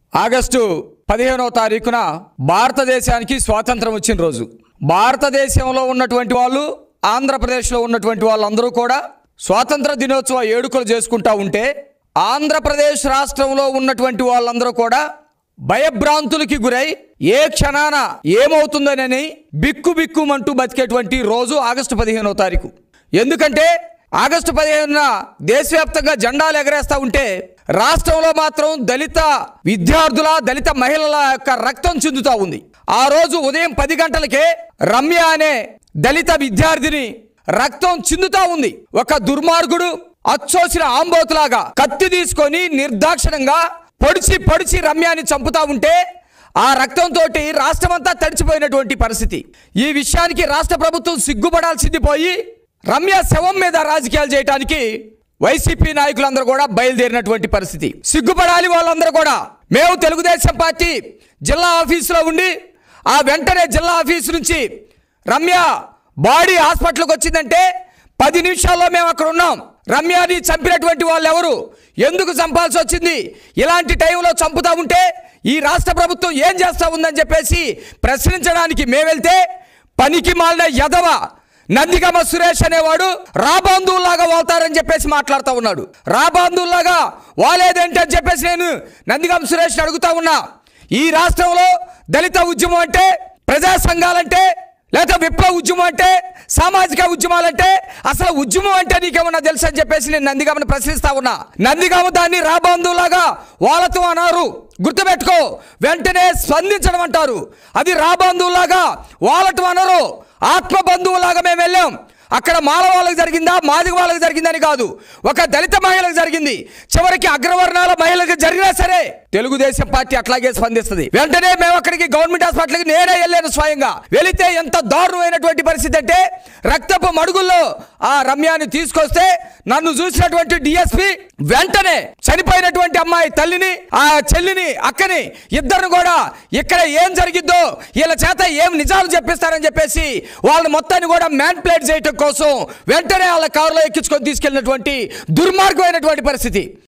August పదిహేనవ తారీఖున భారతదేశానికి స్వాతంత్రం వచ్చిన రోజు భారతదేశంలో ఉన్నటువంటి వాళ్ళు ఆంధ్రప్రదేశ్లో ఉన్నటువంటి వాళ్ళందరూ కూడా స్వాతంత్ర దినోత్సవ ఏడుకలు చేసుకుంటా ఉంటే ఆంధ్రప్రదేశ్ రాష్ట్రంలో ఉన్నటువంటి వాళ్ళందరూ కూడా భయభ్రాంతులకి గురై ఏ క్షణాన ఏమవుతుందనని బిక్కు బిక్కుమంటూ బతికేటువంటి రోజు ఆగస్టు పదిహేనవ తారీఖు ఎందుకంటే ఆగస్టు పదిహేనున దేశవ్యాప్తంగా జెండాలు ఎగరేస్తా ఉంటే రాష్ట్రంలో మాత్రం దళిత విద్యార్థుల దళిత మహిళల యొక్క రక్తం చెందుతా ఉంది ఆ రోజు ఉదయం పది గంటలకే రమ్య అనే దళిత విద్యార్థిని రక్తం చిందుతా ఉంది ఒక దుర్మార్గుడు అచ్చోసిన ఆంబోతులాగా కత్తి తీసుకొని నిర్దాక్షిణంగా పొడిచి పొడిచి రమ్యాని చంపుతా ఉంటే ఆ రక్తంతో రాష్ట్రమంతా తడిచిపోయినటువంటి పరిస్థితి ఈ విషయానికి రాష్ట్ర ప్రభుత్వం సిగ్గుపడాల్సింది పోయి రమ్య శవం మీద రాజకీయాలు చేయడానికి వైసీపీ నాయకులందరూ కూడా బయలుదేరినటువంటి పరిస్థితి సిగ్గుపడాలి వాళ్ళందరూ కూడా మేము తెలుగుదేశం పార్టీ జిల్లా ఆఫీసులో ఉండి ఆ వెంటనే జిల్లా ఆఫీసు నుంచి రమ్య బాడీ హాస్పిటల్కి వచ్చిందంటే పది నిమిషాల్లో మేము అక్కడ ఉన్నాం రమ్యాని చంపినటువంటి వాళ్ళు ఎవరు ఎందుకు చంపాల్సి వచ్చింది ఇలాంటి టైంలో చంపుతా ఉంటే ఈ రాష్ట్ర ప్రభుత్వం ఏం చేస్తా ఉందని చెప్పేసి ప్రశ్నించడానికి మేము వెళ్తే పనికి మాలిన యదవ నందిగమ సురేష్ అనేవాడు రాబంధువులాగా వాళ్తారని చెప్పేసి మాట్లాడుతూ ఉన్నాడు రాబంధువులాగా వాలేదేంటని చెప్పేసి నేను నందిగమ సురేష్ అడుగుతా ఉన్నా ఈ రాష్ట్రంలో దళిత ఉద్యమం అంటే ప్రజా సంఘాలంటే లేదా విప్లవ ఉద్యమం అంటే సామాజిక ఉద్యమాలంటే అసలు ఉద్యమం అంటే నీకేమన్నా తెలుసు అని చెప్పేసి నేను నందిగామని ప్రశ్నిస్తా ఉన్నా నందిగామ దాన్ని రాబంధువులాగా వాళ్ళతో అన్నారు గుర్తుపెట్టుకో వెంటనే స్పందించడం అంటారు అది రాబంధువులాగా వాళ్ళతో అనరు ఆత్మ బంధువులాగా మేము వెళ్ళాం అక్కడ మాల వాళ్ళకి జరిగిందా మాదిగ వాళ్ళకి జరిగిందని కాదు ఒక దళిత మహిళకు జరిగింది చివరికి అగ్రవర్ణాల మహిళలకు జరిగినా సరే తెలుగుదేశం పార్టీ అట్లాగే స్పందిస్తుంది వెంటనే మేము అక్కడికి గవర్నమెంట్ హాస్పిటల్కి నేనే వెళ్ళాను స్వయంగా వెళితే ఎంత దారుణమైనటువంటి పరిస్థితి అంటే రక్తపు మడుగుల్లో ఆ రమ్యాన్ని తీసుకొస్తే నన్ను చూసినటువంటి డిఎస్పి వెంటనే చనిపోయినటువంటి అమ్మాయి తల్లిని ఆ చెల్లిని అక్కని ఇద్దరిని కూడా ఇక్కడ ఏం జరిగిద్దో వీళ్ళ చేత ఏం నిజాలు చెప్పిస్తారని చెప్పేసి వాళ్ళని మొత్తాన్ని కూడా మ్యాన్ ప్లేట్ చేయటం కోసం వెంటనే వాళ్ళ కారులో ఎక్కించుకొని తీసుకెళ్ళినటువంటి దుర్మార్గమైనటువంటి పరిస్థితి